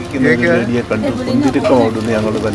വിൽക്കുന്ന ഒരു ലേഡിയെ കണ്ടു കുന്തിരിക്കം ഓടുന്നു ഞങ്ങൾ വില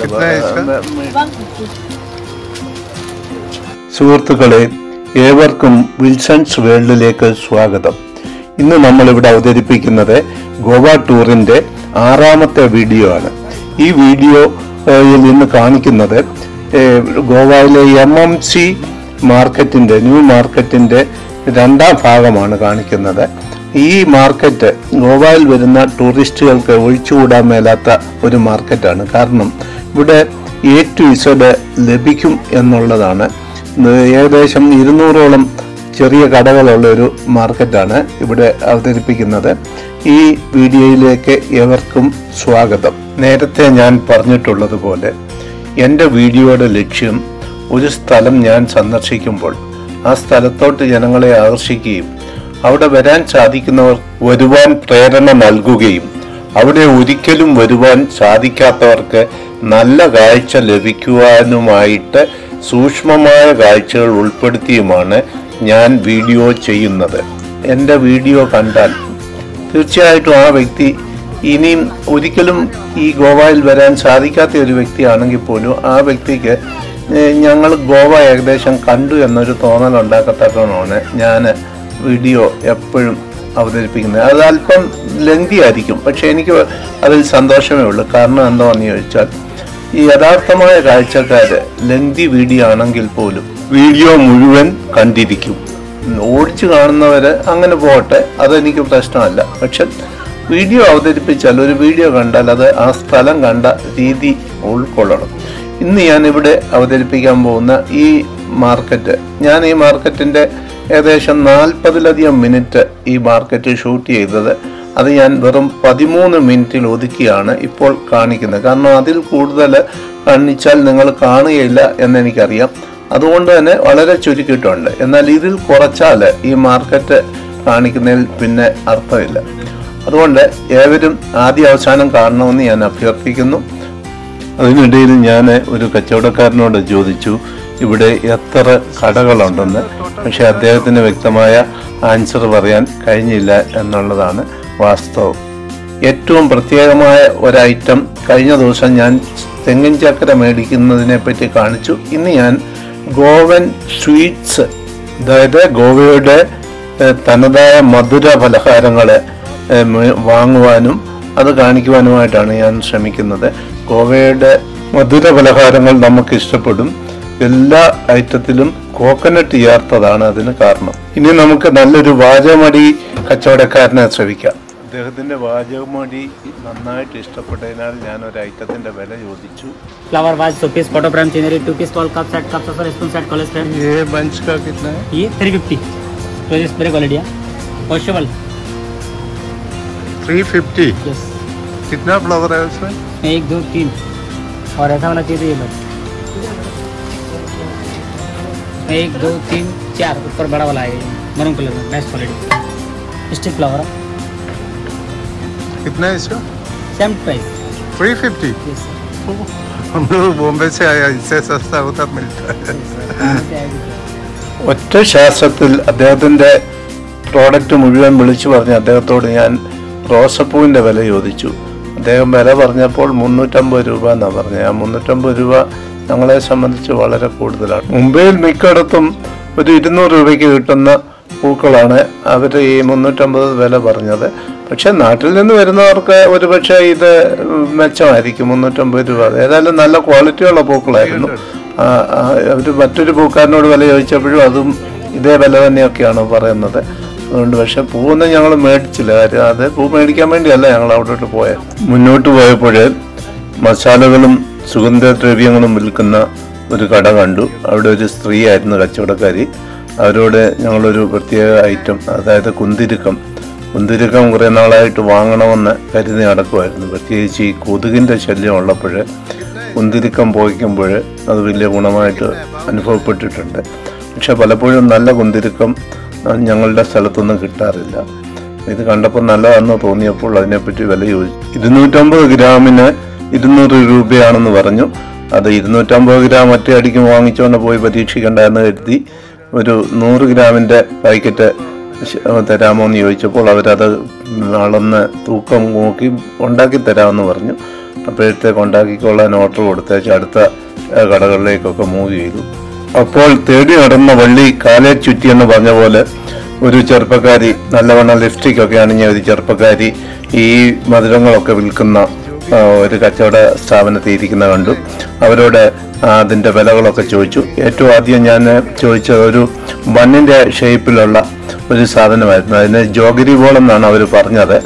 സുഹൃത്തുക്കളെ ഏവർക്കും വിൽസൺസ് വേൾഡിലേക്ക് സ്വാഗതം ഇന്ന് നമ്മൾ ഇവിടെ അവതരിപ്പിക്കുന്നത് ഗോവ ടൂറിന്റെ ആറാമത്തെ വീഡിയോ ആണ് ഈ വീഡിയോയിൽ ഇന്ന് കാണിക്കുന്നത് ഏഹ്, ഗോവയിലെ എം എം സി മാർക്കറ്റിന്റെ ന്യൂ മാർക്കറ്റിന്റെ രണ്ടാം ഭാഗമാണ് കാണിക്കുന്നത് ഈ മാർക്കറ്റ് ഗോവയിൽ വരുന്ന ടൂറിസ്റ്റുകൾക്ക് ഒഴിച്ചുകൂടാൻ മേലാത്ത ഒരു മാർക്കറ്റാണ് കാരണം ഇവിടെ എ ടു ഇസഡ് ലഭിക്കും എന്നുള്ളതാണ് ഇത് ഏകദേശം ഇരുന്നൂറോളം ചെറിയ കടകളുള്ള ഒരു മാർക്കറ്റാണ് ഇവിടെ അവതരിപ്പിക്കുന്നത് ഈ വീഡിയോയിലേക്ക് ഏവർക്കും സ്വാഗതം നേരത്തെ ഞാൻ പറഞ്ഞിട്ടുള്ളതുപോലെ എൻ്റെ വീഡിയോയുടെ ലക്ഷ്യം ഒരു സ്ഥലം ഞാൻ സന്ദർശിക്കുമ്പോൾ ആ സ്ഥലത്തോട്ട് ജനങ്ങളെ ആകർഷിക്കുകയും അവിടെ വരാൻ സാധിക്കുന്നവർ വരുവാൻ പ്രേരണ നൽകുകയും അവിടെ ഒരിക്കലും വരുവാൻ സാധിക്കാത്തവർക്ക് നല്ല കാഴ്ച ലഭിക്കുവാനുമായിട്ട് സൂക്ഷ്മമായ കാഴ്ചകൾ ഉൾപ്പെടുത്തിയുമാണ് ഞാൻ വീഡിയോ ചെയ്യുന്നത് എൻ്റെ വീഡിയോ കണ്ടാൽ തീർച്ചയായിട്ടും ആ വ്യക്തി ഇനിയും ഒരിക്കലും ഈ ഗോവയിൽ വരാൻ സാധിക്കാത്ത ഒരു വ്യക്തിയാണെങ്കിൽ പോലും ആ വ്യക്തിക്ക് ഏഹ്, ഞങ്ങൾ ഗോവ ഏകദേശം കണ്ടു എന്നൊരു തോന്നൽ ഉണ്ടാക്കത്തക്കമാണ് ഞാൻ വീഡിയോ എപ്പോഴും അവതരിപ്പിക്കുന്നത് അത് അല്പം ലെങ്തി ആയിരിക്കും പക്ഷെ എനിക്ക് അതിൽ സന്തോഷമേ ഉള്ളൂ കാരണം എന്താണെന്ന് ചോദിച്ചാൽ ഈ യഥാർത്ഥമായ കാഴ്ചക്കാര് ലെങ്തി വീഡിയോ ആണെങ്കിൽ പോലും വീഡിയോ മുഴുവൻ കണ്ടിരിക്കും ഓടിച്ചു കാണുന്നവര് അങ്ങനെ പോകട്ടെ അതെനിക്ക് പ്രശ്നമല്ല പക്ഷെ വീഡിയോ അവതരിപ്പിച്ചാൽ ഒരു വീഡിയോ കണ്ടാൽ അത് ആ സ്ഥലം കണ്ട രീതി ഉൾക്കൊള്ളണം ഇന്ന് ഞാൻ ഇവിടെ അവതരിപ്പിക്കാൻ പോകുന്ന ഈ മാർക്കറ്റ് ഞാൻ ഈ മാർക്കറ്റിന്റെ ഏകദേശം നാൽപ്പതിലധികം മിനിറ്റ് ഈ മാർക്കറ്റ് ഷൂട്ട് ചെയ്തത് അത് ഞാൻ വെറും പതിമൂന്ന് മിനിറ്റിൽ ഒതുക്കിയാണ് ഇപ്പോൾ കാണിക്കുന്നത് കാരണം അതിൽ കൂടുതൽ കാണിച്ചാൽ നിങ്ങൾ കാണുകയില്ല എന്നെനിക്കറിയാം അതുകൊണ്ട് തന്നെ വളരെ ചുരുക്കിയിട്ടുണ്ട് എന്നാൽ ഇതിൽ കുറച്ചാൽ ഈ മാർക്കറ്റ് കാണിക്കുന്നതിൽ പിന്നെ അർത്ഥമില്ല അതുകൊണ്ട് ഏവരും ആദ്യ അവസാനം കാണണമെന്ന് ഞാൻ അഭ്യർത്ഥിക്കുന്നു അതിനിടയിൽ ഞാൻ ഒരു കച്ചവടക്കാരനോട് ചോദിച്ചു ഇവിടെ എത്ര കടകളുണ്ടെന്ന് പക്ഷെ അദ്ദേഹത്തിന് വ്യക്തമായ ആൻസർ പറയാൻ കഴിഞ്ഞില്ല എന്നുള്ളതാണ് വാസ്തവം ഏറ്റവും പ്രത്യേകമായ ഒരു ഐറ്റം കഴിഞ്ഞ ദിവസം ഞാൻ തെങ്ങിൻ ചക്കര മേടിക്കുന്നതിനെ പറ്റി കാണിച്ചു ഇന്ന് ഞാൻ ഗോവൻ സ്വീറ്റ്സ് അതായത് ഗോവയുടെ ഏഹ്, തനതായ മധുര പലഹാരങ്ങൾ വാങ്ങുവാനും അത് കാണിക്കുവാനുമായിട്ടാണ് ഞാൻ ശ്രമിക്കുന്നത് ഗോവയുടെ മധുര പലഹാരങ്ങൾ നമുക്ക് ഇഷ്ടപ്പെടും എല്ലാ ഐറ്റത്തിലും കോക്കനട്ട് ചേർത്തതാണ് അതിന് കാരണം ഇനി നമുക്ക് നല്ലൊരു വാചകമടി കച്ചവടക്കാരനെ ശ്രമിക്കാം അദ്ദേഹത്തിന്റെ വാചകമടി നന്നായിട്ട് ഇഷ്ടപ്പെട്ടതിനാൽ ഞാൻ ഒരു ഐറ്റത്തിന്റെ വില ചോദിച്ചു flower vase two piece photo frame scenery two piece bowl cup set cup saucer spoon set collage frame ये बंच का कितना है ये थ्री फिफ्टी तो ये स्प्रे क्वालिटी है वॉशेबल थ्री फिफ्टी यस कितना फ्लावर है उसमें एक दो तीन और ऐसा वाला चाहिए तो ये लो एक दो तीन चार ऊपर बड़ा वाला है मरून कलर में बेस्ट क्वालिटी स्टिक फ्लावर कितना है इसका same price three fifty yes हम लोग बॉम्बे से आया इससे सस्ता होता मिलता है ഒറ്റ ശാസ്ത്രത്തിൽ അദ്ദേഹത്തിന്റെ പ്രോഡക്റ്റ് മുഴുവൻ വിളിച്ചു പറഞ്ഞ് അദ്ദേഹത്തോട് ഞാൻ റോസപ്പൂവിന്റെ വില ചോദിച്ചു അദ്ദേഹം വില പറഞ്ഞപ്പോൾ മുന്നൂറ്റമ്പത് രൂപ എന്നാണ് പറഞ്ഞത് ആ മുന്നൂറ്റമ്പത് രൂപ ഞങ്ങളെ സംബന്ധിച്ച് വളരെ കൂടുതലാണ് മുംബൈയിൽ മിക്കയിടത്തും ഒരു ഇരുന്നൂറ് രൂപയ്ക്ക് കിട്ടുന്ന പൂക്കളാണ് അവർ ഈ മുന്നൂറ്റമ്പത് വില പറഞ്ഞത് പക്ഷെ നാട്ടിൽ നിന്ന് വരുന്നവർക്ക് ഒരു പക്ഷേ ഇത് മെച്ചമായിരിക്കും മുന്നൂറ്റമ്പത് രൂപ ഏതായാലും നല്ല ക്വാളിറ്റിയുള്ള പൂക്കളായിരുന്നു അവർ മറ്റൊരു പൂക്കാരനോട് വില ചോദിച്ചപ്പോഴും അതും ഇതേ വില തന്നെയൊക്കെയാണ് പറയുന്നത് അതുകൊണ്ട് പക്ഷെ പൂവൊന്നും ഞങ്ങൾ മേടിച്ചില്ല കാര്യം അത് പൂ മേടിക്കാൻ വേണ്ടിയല്ല ഞങ്ങൾ അവിടോട്ട് പോയത് മുന്നോട്ട് പോയപ്പോൾ മസാലകളും സുഗന്ധദ്രവ്യങ്ങളും വിൽക്കുന്ന ഒരു കട കണ്ടു അവിടെ ഒരു സ്ത്രീ ആയിരുന്നു കച്ചവടക്കാരി അവരോട് ഞങ്ങളൊരു പ്രത്യേക ഐറ്റം അതായത് കുന്തിരുക്കം കുന്തിരുക്കം കുറേ നാളായിട്ട് വാങ്ങണമെന്ന് കരുതി നടക്കുമായിരുന്നു പ്രത്യേകിച്ച് ഈ കൊതുകിൻ്റെ ശല്യം ഉള്ളപ്പോൾ കുന്തിരുക്കം പോയിക്കുമ്പോൾ അത് വലിയ ഗുണമായിട്ട് അനുഭവപ്പെട്ടിട്ടുണ്ട് പക്ഷെ പലപ്പോഴും നല്ല കുന്തിരുക്കം ആ, ഞങ്ങളുടെ സ്ഥലത്തൊന്നും കിട്ടാറില്ല ഇത് കണ്ടപ്പോൾ നല്ലതാണെന്ന് തോന്നിയപ്പോൾ അതിനെപ്പറ്റി വില ചോദിച്ചു ഇരുന്നൂറ്റമ്പത് ഗ്രാമിന് ഇരുന്നൂറ് രൂപയാണെന്ന് പറഞ്ഞു അത് ഇരുന്നൂറ്റമ്പത് ഗ്രാം ഒറ്റ അടിക്ക് വാങ്ങിച്ചുകൊണ്ട് പോയി പരീക്ഷിക്കണ്ട എന്ന് കരുതി ഒരു നൂറ് ഗ്രാമിൻ്റെ പാക്കറ്റ് ശ- തരാമോ എന്ന് ചോദിച്ചപ്പോൾ അവരത് അളന്ന് തൂക്കം നോക്കി ഉണ്ടാക്കി തരാമെന്ന് പറഞ്ഞു അപ്പോഴത്തേക്ക് ഉണ്ടാക്കിക്കൊള്ളാൻ ഓർഡർ കൊടുത്തേച്ച് അടുത്ത ഏഹ്, കടകളിലേക്കൊക്കെ മൂവ് ചെയ്തു അപ്പോൾ തേടി നടന്ന വള്ളി കാലെ ചുറ്റി എന്ന് പറഞ്ഞ പോലെ ഒരു ചെറുപ്പക്കാരി നല്ലവണ്ണം ലിപ്സ്റ്റിക് ഒക്കെ അണിഞ്ഞ ഒരു ചെറുപ്പക്കാരി ഈ മധുരങ്ങളൊക്കെ വിൽക്കുന്ന ആ, ഒരു കച്ചവട സ്ഥാപനത്തിൽ ഇരിക്കുന്ന കണ്ടു അവരോട് ആ, അതിന്റെ വിലകളൊക്കെ ചോദിച്ചു ഏറ്റവും ആദ്യം ഞാൻ ചോദിച്ച ഒരു ബണ്ണിന്റെ ഷേപ്പിലുള്ള ഒരു സാധനമായിരുന്നു അതിന് ജോഗരി ബോൾ എന്നാണ് അവർ പറഞ്ഞത്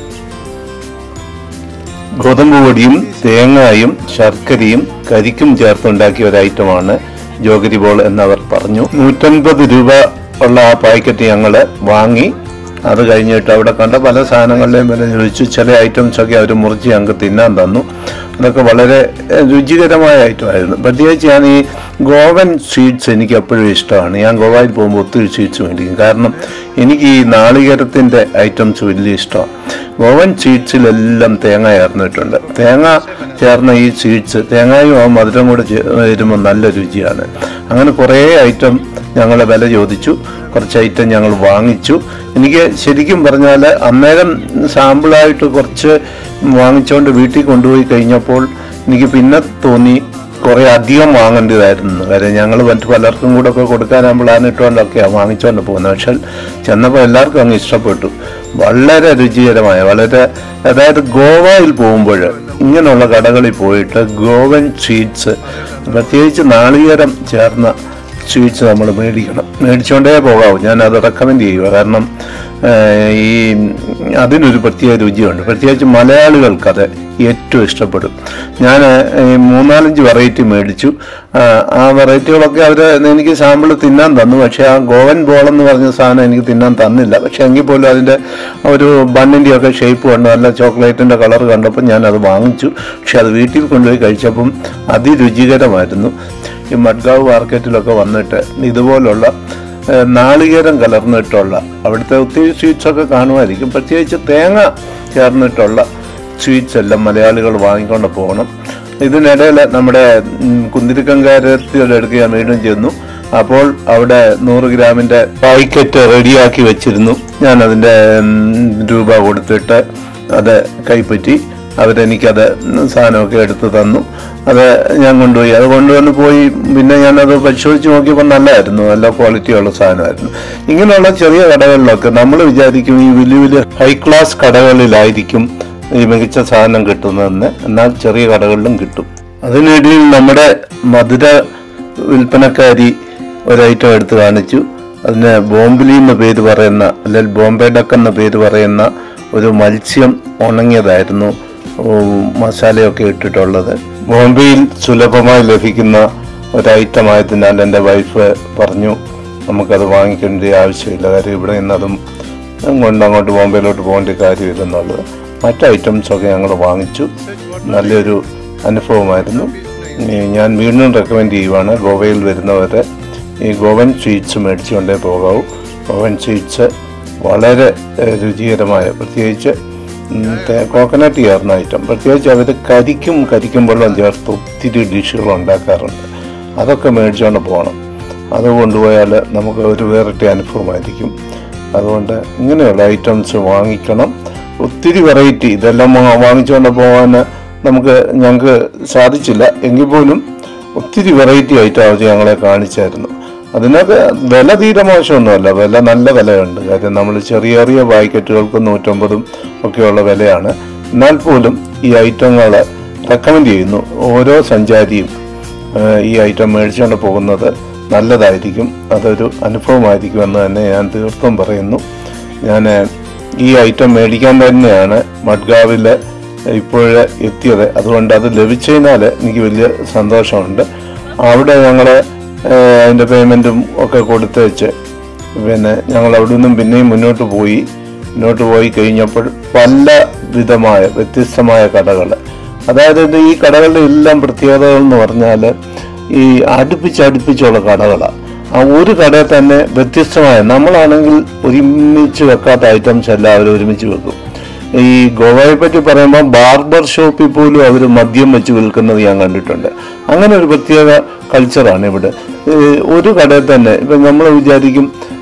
ഗോതമ്പ് പൊടിയും തേങ്ങായും ശർക്കരയും കരിക്കും ചേർത്തുണ്ടാക്കിയ ഒരു ഐറ്റമാണ് ജോഗരി ബോൾ എന്നവർ പറഞ്ഞു നൂറ്റൻപത് രൂപ ഉള്ള ആ പാക്കറ്റ് ഞങ്ങൾ വാങ്ങി അത് കഴിഞ്ഞിട്ട് അവിടെ കണ്ട പല സാധനങ്ങളുടെയും വില ചോദിച്ചു ചില ഐറ്റംസ് ഒക്കെ അവർ മുറിച്ച് ഞങ്ങൾക്ക് തിന്നാൻ തന്നു അതൊക്കെ വളരെ ഏഹ്, രുചികരമായ ഐറ്റമായിരുന്നു പ്രത്യേകിച്ച് ഞാൻ ഈ ഗോവൻ സ്വീറ്റ്സ് എനിക്ക് എപ്പോഴും ഇഷ്ടമാണ് ഞാൻ ഗോവയിൽ പോകുമ്പോൾ ഒത്തിരി സ്വീറ്റ്സ് മേടിക്കും കാരണം എനിക്ക് ഈ നാളികേരത്തിൻ്റെ ഐറ്റംസ് വലിയ ഇഷ്ടമാണ് ഗോവൻ സ്വീറ്റ്സിലെല്ലാം തേങ്ങ ചേർന്നിട്ടുണ്ട് തേങ്ങ ചേർന്ന ഈ സ്വീറ്റ്സ് തേങ്ങയും ആ മധുരം കൂടെ ചേ- വരുമ്പോൾ നല്ല രുചിയാണ് അങ്ങനെ കുറേ ഐറ്റം ഞങ്ങൾ വില ചോദിച്ചു കുറച്ച് ഐറ്റം ഞങ്ങൾ വാങ്ങിച്ചു എനിക്ക് ശരിക്കും പറഞ്ഞാൽ അന്നേരം സാമ്പിളായിട്ട് കുറച്ച് വാങ്ങിച്ചുകൊണ്ട് വീട്ടിൽ കൊണ്ടുപോയി കഴിഞ്ഞപ്പോൾ എനിക്ക് പിന്നെ തോന്നി കുറേ അധികം വാങ്ങേണ്ടതായിരുന്നു കാര്യം ഞങ്ങൾ മറ്റു പലർക്കും കൂടെ ഒക്കെ കൊടുക്കാൻ പ്ലാൻ ഇട്ടുകൊണ്ടൊക്കെയാണ് വാങ്ങിച്ചുകൊണ്ട് പോകുന്നത് പക്ഷെ ചെന്നപ്പോൾ എല്ലാവർക്കും അങ്ങ് ഇഷ്ടപ്പെട്ടു വളരെ രുചികരമായ വളരെ അതായത് ഗോവയിൽ പോകുമ്പോൾ ഇങ്ങനെയുള്ള കടകളിൽ പോയിട്ട് ഗോവൻ സ്വീറ്റ്സ് പ്രത്യേകിച്ച് നാളികേരം ചേർന്ന സ്വീറ്റ്സ് നമ്മൾ മേടിക്കണം മേടിച്ചുകൊണ്ടേ പോകാവൂ ഞാൻ അത് റെക്കമെൻഡ് ചെയ്യുക കാരണം ഏഹ്, ഈ അതിനൊരു പ്രത്യേക രുചിയുണ്ട് പ്രത്യേകിച്ച് മലയാളികൾക്ക് അത് ഏറ്റവും ഇഷ്ടപ്പെടും ഞാൻ ഈ മൂന്നാലഞ്ച് വെറൈറ്റി മേടിച്ചു ആ, ആ വെറൈറ്റികളൊക്കെ അവർ എനിക്ക് സാമ്പിൾ തിന്നാൻ തന്നു പക്ഷേ ആ ഗോവൻ ബോൾ എന്ന് പറഞ്ഞ സാധനം എനിക്ക് തിന്നാൻ തന്നില്ല പക്ഷെ എങ്കിൽ പോലും അതിൻ്റെ ഒരു ബണ്ണിൻ്റെ ഒക്കെ ഷേപ്പ് കണ്ട് നല്ല ചോക്ലേറ്റിൻ്റെ കളർ കണ്ടപ്പോൾ ഞാൻ അത് വാങ്ങിച്ചു പക്ഷെ അത് വീട്ടിൽ കൊണ്ടുപോയി കഴിച്ചപ്പം അതിരുചികരമായിരുന്നു ഈ മഡ്ഗാവ് മാർക്കറ്റിലൊക്കെ വന്നിട്ട് ഇതുപോലുള്ള ഏഹ്, നാളികേരം കലർന്നിട്ടുള്ള അവിടുത്തെ ഒത്തിരി സ്വീറ്റ്സ് ഒക്കെ കാണുമായിരിക്കും പ്രത്യേകിച്ച് തേങ്ങ ചേർന്നിട്ടുള്ള സ്വീറ്റ്സ് എല്ലാം മലയാളികൾ വാങ്ങിക്കൊണ്ട് പോകണം ഇതിനിടയിൽ നമ്മുടെ ഉം, കുന്തിരിക്കങ്കാരത്തിയുടെ അടുക്ക് ഞാൻ വീണ്ടും ചെന്നു അപ്പോൾ അവിടെ നൂറ് ഗ്രാമിന്റെ പാക്കറ്റ് റെഡിയാക്കി വെച്ചിരുന്നു ഞാൻ അതിന്റെ ഉം, രൂപ കൊടുത്തിട്ട് അത് കൈപ്പറ്റി അവരെനിക്കത് സാധനമൊക്കെ എടുത്ത് തന്നു അത് ഞാൻ കൊണ്ടുപോയി അത് കൊണ്ടുവന്ന് പോയി പിന്നെ ഞാനത് പരിശോധിച്ച് നോക്കിയപ്പോൾ നല്ലതായിരുന്നു നല്ല ക്വാളിറ്റിയുള്ള സാധനമായിരുന്നു ഇങ്ങനെയുള്ള ചെറിയ കടകളിലൊക്കെ നമ്മൾ വിചാരിക്കും ഈ വലിയ വലിയ ഹൈ ക്ലാസ് കടകളിലായിരിക്കും ഈ മികച്ച സാധനം കിട്ടുന്നതെന്ന് എന്നാൽ ചെറിയ കടകളിലും കിട്ടും അതിനിടയിൽ നമ്മുടെ മധുര വിൽപ്പനക്കാരി ഒരു ഐറ്റം എടുത്ത് കാണിച്ചു അതിന് ബോംബിലി എന്ന പേര് പറയുന്ന അല്ലെങ്കിൽ ബോംബെ ഡക്ക് എന്ന പേര് പറയുന്ന ഒരു മത്സ്യം ഉണങ്ങിയതായിരുന്നു ഉം, മസാലയൊക്കെ ഇട്ടിട്ടുള്ളത് ബോംബെയിൽ സുലഭമായി ലഭിക്കുന്ന ഒരു ഐറ്റം ആയതിനാൽ എൻ്റെ വൈഫ് പറഞ്ഞു നമുക്കത് വാങ്ങിക്കേണ്ട ആവശ്യമില്ല കാര്യം ഇവിടെ നിന്നതും കൊണ്ട് അങ്ങോട്ട് ബോംബെയിലോട്ട് പോകേണ്ട കാര്യമില്ലെന്നുള്ളത് മറ്റ് ഐറ്റംസൊക്കെ ഞങ്ങൾ വാങ്ങിച്ചു നല്ലൊരു അനുഭവമായിരുന്നു ഈ ഞാൻ വീണ്ടും റെക്കമെൻഡ് ചെയ്യുവാണ് ഗോവയിൽ വരുന്നവരെ ഈ ഗോവൻ സ്വീറ്റ്സ് മേടിച്ചുകൊണ്ടേ പോകാവൂ ഗോവൻ സ്വീറ്റ്സ് വളരെ ഏഹ്, രുചികരമായ പ്രത്യേകിച്ച് കോക്കനട്ട് ചേർന്ന ഐറ്റം പ്രത്യേകിച്ച് അവർ കരിക്കും കരിക്കും വെള്ളം ചേർത്ത് ഒത്തിരി ഡിഷുകൾ ഉണ്ടാക്കാറുണ്ട് അതൊക്കെ മേടിച്ചുകൊണ്ട് പോകണം അത് കൊണ്ടുപോയാൽ നമുക്ക് ഒരു വേറിട്ട അനുഭവമായിരിക്കും അതുകൊണ്ട് ഇങ്ങനെയുള്ള ഐറ്റംസ് വാങ്ങിക്കണം ഒത്തിരി വെറൈറ്റി ഇതെല്ലാം വാ- വാങ്ങിച്ചുകൊണ്ട് പോകാൻ നമുക്ക് ഞങ്ങൾക്ക് സാധിച്ചില്ല എങ്കിൽ പോലും ഒത്തിരി വെറൈറ്റി ഐറ്റം അവർ ഞങ്ങളെ കാണിച്ചായിരുന്നു അതിനൊക്കെ വില തീരെ മോശമൊന്നുമല്ല വില നല്ല വിലയുണ്ട് കാര്യം നമ്മൾ ചെറിയ ചെറിയ പാക്കറ്റുകൾക്ക് നൂറ്റമ്പതും ഒക്കെയുള്ള വിലയാണ് എന്നാൽ പോലും ഈ ഐറ്റങ്ങൾ റെക്കമെൻഡ് ചെയ്യുന്നു ഓരോ സഞ്ചാരിയും ഏഹ് ഈ ഐറ്റം മേടിച്ചുകൊണ്ട് പോകുന്നത് നല്ലതായിരിക്കും അതൊരു അനുഭവമായിരിക്കും എന്ന് തന്നെ ഞാൻ തീർത്തും പറയുന്നു ഞാൻ ഈ ഐറ്റം മേടിക്കാൻ തന്നെയാണ് മഡ്ഗാവിൽ ഇപ്പോഴേ എത്തിയത് അതുകൊണ്ട് അത് ലഭിച്ചതിനാൽ എനിക്ക് വലിയ സന്തോഷമുണ്ട് അവിടെ ഞങ്ങൾ അതിൻ്റെ പേയ്മെൻറ്റും ഒക്കെ കൊടുത്ത് വെച്ച് പിന്നെ ഞങ്ങൾ അവിടെ നിന്നും പിന്നെയും മുന്നോട്ട് പോയി മുന്നോട്ട് പോയി കഴിഞ്ഞപ്പോൾ പല വിധമായ വ്യത്യസ്തമായ കടകൾ അതായത് ഇത് ഈ കടകളുടെ എല്ലാം പ്രത്യേകതകൾ എന്ന് പറഞ്ഞാൽ ഈ അടുപ്പിച്ചടുപ്പിച്ചുള്ള കടകളാണ് ആ ഒരു കടയിൽ തന്നെ വ്യത്യസ്തമായ നമ്മളാണെങ്കിൽ ഒരുമിച്ച് വെക്കാത്ത ഐറ്റംസ് എല്ലാവരും ഒരുമിച്ച് വെക്കും ഈ ഗോവയെ പറ്റി പറയുമ്പോൾ ബാർബർ ഷോപ്പിൽ പോലും അവർ മദ്യം വെച്ച് വിൽക്കുന്നത് ഞാൻ കണ്ടിട്ടുണ്ട് അങ്ങനെ ഒരു പ്രത്യേക കൾച്ചറാണ് ഇവിടെ ഈ ഒരു കടയിൽ തന്നെ ഇപ്പം നമ്മൾ വിചാരിക്കും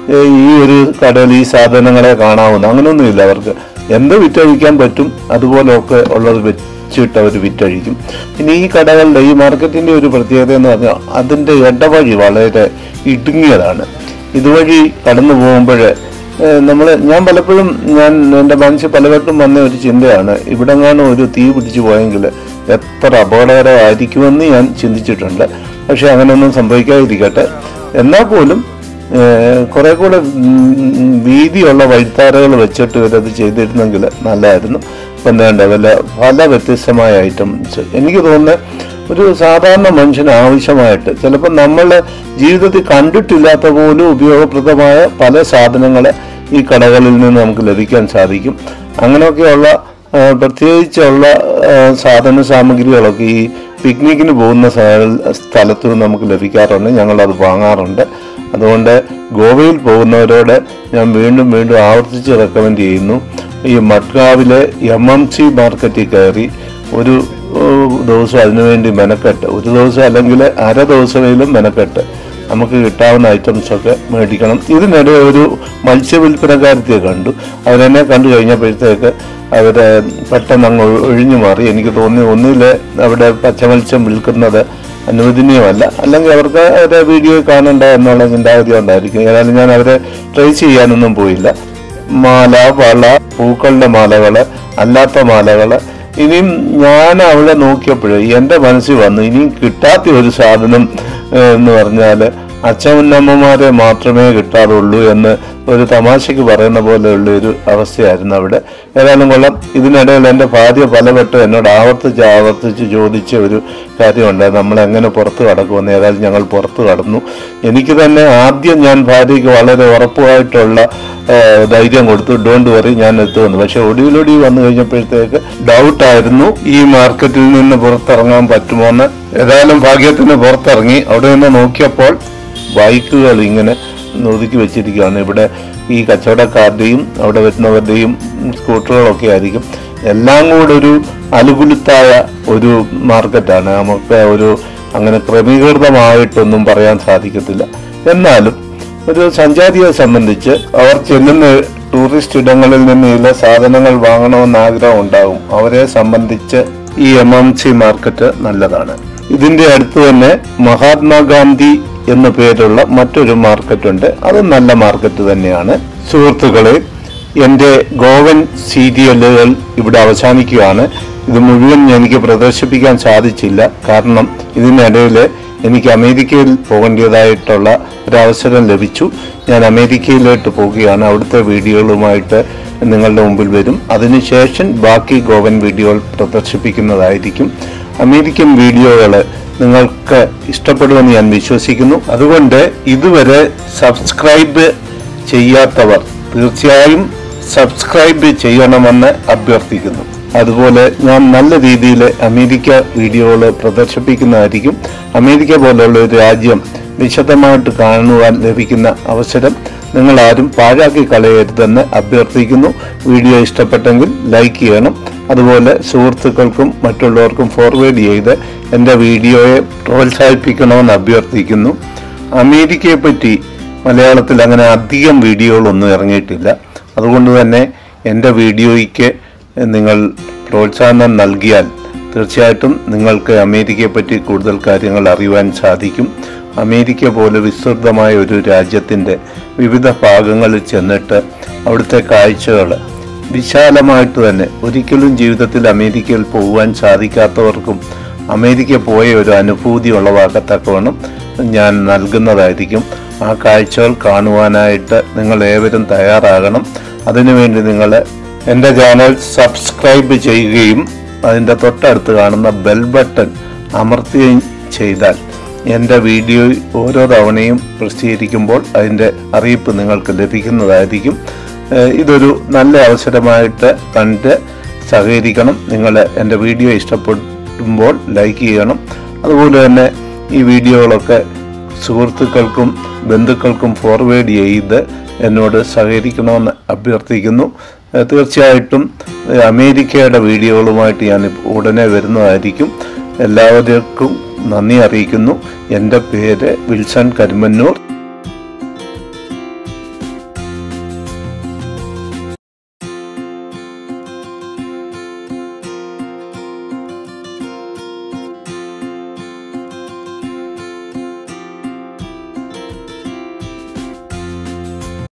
ഏ, ഈ ഒരു കടയിൽ ഈ സാധനങ്ങളെ കാണാവുന്ന അങ്ങനെയൊന്നുമില്ല അവർക്ക് എന്ത് വിറ്റഴിക്കാൻ പറ്റും അതുപോലെയൊക്കെ ഉള്ളത് വെച്ചിട്ട് അവർ വിറ്റഴിക്കും പിന്നെ ഈ കടകളുടെ ഈ മാർക്കറ്റിന്റെ ഒരു പ്രത്യേകത എന്ന് പറഞ്ഞാൽ അതിന്റെ ഇടവഴി വളരെ ഇടുങ്ങിയതാണ് ഇതുവഴി കടന്നു പോകുമ്പോൾ നമ്മൾ ഞാൻ പലപ്പോഴും ഞാൻ എൻ്റെ മനസ്സിൽ പലവട്ടം വന്ന ഒരു ചിന്തയാണ് ഇവിടെങ്ങാനും ഒരു തീ പിടിച്ചു പോയെങ്കിൽ എത്ര അപകടകരമായിരിക്കുമെന്ന് ഞാൻ ചിന്തിച്ചിട്ടുണ്ട് പക്ഷെ അങ്ങനെയൊന്നും സംഭവിക്കാതിരിക്കട്ടെ എന്നാൽ പോലും ഏഹ്, കുറെ കൂടെ ഉം, വീതിയുള്ള വഴിത്താരകൾ വെച്ചിട്ട് ഇവരത് ചെയ്തിരുന്നെങ്കിൽ നല്ലതായിരുന്നു ഇപ്പം വേണ്ട വല്ല പല വ്യത്യസ്തമായ ഐറ്റംസ് എനിക്ക് തോന്നുന്നത് ഒരു സാധാരണ മനുഷ്യന് ആവശ്യമായിട്ട് ചിലപ്പോൾ നമ്മൾ ജീവിതത്തിൽ കണ്ടിട്ടില്ലാത്ത പോലും ഉപയോഗപ്രദമായ പല സാധനങ്ങൾ ഈ കടകളിൽ നിന്ന് നമുക്ക് ലഭിക്കാൻ സാധിക്കും അങ്ങനെയൊക്കെയുള്ള ആ, പ്രത്യേകിച്ചുള്ള ആ, സാധന സാമഗ്രികളൊക്കെ ഈ പിക്നിക്കിന് പോകുന്ന സ്ഥ- സ്ഥലത്ത് നമുക്ക് ലഭിക്കാറുണ്ട് ഞങ്ങളത് വാങ്ങാറുണ്ട് അതുകൊണ്ട് ഗോവയിൽ പോകുന്നവരോട് ഞാൻ വീണ്ടും വീണ്ടും ആവർത്തിച്ച് റെക്കമെൻഡ് ചെയ്യുന്നു ഈ മഡ്ഗാവിലെ എം എം സി മാർക്കറ്റിൽ കയറി ഒരു ഏഹ്, ദിവസം അതിനുവേണ്ടി മെനക്കെട്ട് ഒരു ദിവസം അല്ലെങ്കിൽ അര ദിവസമെങ്കിലും മെനക്കെട്ട് നമുക്ക് കിട്ടാവുന്ന ഐറ്റംസ് ഒക്കെ മേടിക്കണം ഇതിനിടെ ഒരു മത്സ്യവില്പനക്കാരത്തെ കണ്ടു അവരെന്നെ കണ്ടു കഴിഞ്ഞപ്പോഴത്തേക്ക് അവരെ പെട്ടെന്ന് അങ്ങ് ഒ- ഒഴിഞ്ഞു മാറി എനിക്ക് തോന്നി ഒന്നിൽ അവിടെ പച്ചമത്സ്യം വിൽക്കുന്നത് അനുവദനീയമല്ല അല്ലെങ്കിൽ അവർക്ക് അവരെ വീഡിയോ കാണണ്ട എന്നുള്ള ചിന്താഗതി ഉണ്ടായിരിക്കും ഏതായാലും ഞാൻ അവരെ ട്രേസ് ചെയ്യാനൊന്നും പോയില്ല മാല വള പൂക്കളുടെ മാലകള് അല്ലാത്ത മാലകള് ഇനിയും ഞാൻ അവളെ നോക്കിയപ്പോഴേ എൻ്റെ മനസ്സിൽ വന്നു ഇനിയും കിട്ടാത്ത ഒരു സാധനം ഏഹ്, എന്ന് പറഞ്ഞാൽ അച്ഛനമ്മമാരെ മാത്രമേ കിട്ടാറുള്ളൂ എന്ന് ഒരു തമാശയ്ക്ക് പറയുന്ന പോലെയുള്ള ഒരു അവസ്ഥയായിരുന്നു അവിടെ ഏതായാലും കൊള്ളാം ഇതിനിടയിൽ എൻ്റെ ഭാര്യ പലവട്ടം എന്നോട് ആവർത്തിച്ച് ആവർത്തിച്ച് ചോദിച്ച ഒരു കാര്യമുണ്ട് നമ്മൾ എങ്ങനെ പുറത്ത് കടക്കുമെന്ന് ഏതായാലും ഞങ്ങൾ പുറത്ത് കടന്നു എനിക്ക് തന്നെ ആദ്യം ഞാൻ ഭാര്യയ്ക്ക് വളരെ ഉറപ്പായിട്ടുള്ള ആ, ധൈര്യം കൊടുത്തു ഡോണ്ട് വറി ഞാൻ എത്തുമെന്ന് പക്ഷെ ഒടുവിലൊടി വന്നു കഴിഞ്ഞപ്പോഴത്തേക്ക് ഡൗട്ടായിരുന്നു ഈ മാർക്കറ്റിൽ നിന്ന് പുറത്തിറങ്ങാൻ പറ്റുമോന്ന് ഏതായാലും ഭാഗ്യത്തിന് പുറത്തിറങ്ങി അവിടെ നിന്ന് നോക്കിയപ്പോൾ ബൈക്കുകൾ ഇങ്ങനെ ഒതുക്കി വെച്ചിരിക്കുകയാണ് ഇവിടെ ഈ കച്ചവടക്കാരുടെയും അവിടെ വരുന്നവരുടെയും സ്കൂട്ടറുകളൊക്കെ ആയിരിക്കും എല്ലാം കൂടെ ഒരു അനുകൂലത്തായ ഒരു മാർക്കറ്റാണ് നമുക്ക് ഒരു അങ്ങനെ ക്രമീകൃതമായിട്ടൊന്നും പറയാൻ സാധിക്കത്തില്ല എന്നാലും ഒരു സഞ്ചാരിയെ സംബന്ധിച്ച് അവർ ചെല്ലുന്ന ടൂറിസ്റ്റ് ഇടങ്ങളിൽ നിന്ന് ചില സാധനങ്ങൾ വാങ്ങണമെന്ന് ആഗ്രഹം ഉണ്ടാകും അവരെ സംബന്ധിച്ച് ഈ എം എം സി മാർക്കറ്റ് നല്ലതാണ് ഇതിന്റെ അടുത്ത് തന്നെ മഹാത്മാഗാന്ധി എന്ന പേരുള്ള മറ്റൊരു മാർക്കറ്റ് ഉണ്ട് അത് നല്ല മാർക്കറ്റ് തന്നെയാണ് സുഹൃത്തുക്കളെ എൻ്റെ ഗോവൻ സീരിയലുകൾ ഇവിടെ അവസാനിക്കുകയാണ് ഇത് മുഴുവൻ എനിക്ക് പ്രദർശിപ്പിക്കാൻ സാധിച്ചില്ല കാരണം ഇതിനിടയിൽ എനിക്ക് അമേരിക്കയിൽ പോകേണ്ടതായിട്ടുള്ള ഒരവസരം ലഭിച്ചു ഞാൻ അമേരിക്കയിലോട്ട് പോവുകയാണ് അവിടുത്തെ വീഡിയോകളുമായിട്ട് നിങ്ങളുടെ മുമ്പിൽ വരും അതിനുശേഷം ബാക്കി ഗോവൻ വീഡിയോകൾ പ്രദർശിപ്പിക്കുന്നതായിരിക്കും അമേരിക്കൻ വീഡിയോകൾ നിങ്ങൾക്ക് ഇഷ്ടപ്പെടുമെന്ന് ഞാൻ വിശ്വസിക്കുന്നു അതുകൊണ്ട് ഇതുവരെ സബ്സ്ക്രൈബ് ചെയ്യാത്തവർ തീർച്ചയായും സബ്സ്ക്രൈബ് ചെയ്യണമെന്ന് അഭ്യർത്ഥിക്കുന്നു അതുപോലെ ഞാൻ നല്ല രീതിയിൽ അമേരിക്ക വീഡിയോകൾ പ്രദർശിപ്പിക്കുന്നതായിരിക്കും അമേരിക്ക പോലുള്ള ഒരു രാജ്യം വിശദമായിട്ട് കാണുവാൻ ലഭിക്കുന്ന അവസരം നിങ്ങൾ ആരും പാഴാക്കി കളയരുതെന്ന് അഭ്യർത്ഥിക്കുന്നു വീഡിയോ ഇഷ്ടപ്പെട്ടെങ്കിൽ ലൈക്ക് ചെയ്യണം അതുപോലെ സുഹൃത്തുക്കൾക്കും മറ്റുള്ളവർക്കും ഫോർവേഡ് ചെയ്ത് എൻ്റെ വീഡിയോയെ പ്രോത്സാഹിപ്പിക്കണമെന്ന് അഭ്യർത്ഥിക്കുന്നു അമേരിക്കയെ പറ്റി മലയാളത്തിൽ അങ്ങനെ അധികം വീഡിയോകളൊന്നും ഇറങ്ങിയിട്ടില്ല അതുകൊണ്ട് തന്നെ എൻ്റെ വീഡിയോയ്ക്ക് നിങ്ങൾ പ്രോത്സാഹനം നൽകിയാൽ തീർച്ചയായിട്ടും നിങ്ങൾക്ക് അമേരിക്കയെ പറ്റി കൂടുതൽ കാര്യങ്ങൾ അറിയുവാൻ സാധിക്കും അമേരിക്ക പോലെ വിസ്തൃതമായ ഒരു രാജ്യത്തിൻ്റെ വിവിധ ഭാഗങ്ങളിൽ ചെന്നിട്ട് അവിടുത്തെ കാഴ്ചകൾ വിശാലമായിട്ട് തന്നെ ഒരിക്കലും ജീവിതത്തിൽ അമേരിക്കയിൽ പോകുവാൻ സാധിക്കാത്തവർക്കും അമേരിക്ക പോയ ഒരു അനുഭൂതി ഉളവാക്കത്തക്കവണ്ണം ഞാൻ നൽകുന്നതായിരിക്കും ആ കാഴ്ചകൾ കാണുവാനായിട്ട് നിങ്ങൾ ഏവരും തയ്യാറാകണം അതിനുവേണ്ടി നിങ്ങൾ എൻ്റെ ചാനൽ സബ്സ്ക്രൈബ് ചെയ്യുകയും അതിൻ്റെ തൊട്ടടുത്ത് കാണുന്ന ബെൽ ബട്ടൺ അമർത്തുകയും ചെയ്താൽ എൻ്റെ വീഡിയോ ഓരോ തവണയും പ്രസിദ്ധീകരിക്കുമ്പോൾ അതിൻ്റെ അറിയിപ്പ് നിങ്ങൾക്ക് ലഭിക്കുന്നതായിരിക്കും ഏഹ് ഇതൊരു നല്ല അവസരമായിട്ട് കണ്ട് സഹകരിക്കണം നിങ്ങൾ എൻ്റെ വീഡിയോ ഇഷ്ടപ്പെടുമ്പോൾ ലൈക്ക് ചെയ്യണം അതുപോലെ തന്നെ ഈ വീഡിയോകളൊക്കെ സുഹൃത്തുക്കൾക്കും ബന്ധുക്കൾക്കും ഫോർവേഡ് ചെയ്ത് എന്നോട് സഹകരിക്കണമെന്ന് അഭ്യർത്ഥിക്കുന്നു ഏഹ് തീർച്ചയായിട്ടും ഏഹ് അമേരിക്കയുടെ വീഡിയോകളുമായിട്ട് ഞാൻ ഉടനെ വരുന്നതായിരിക്കും എല്ലാവർക്കും നന്ദി അറിയിക്കുന്നു എൻ്റെ പേര് വിൽസൺ കരിമന്നൂർ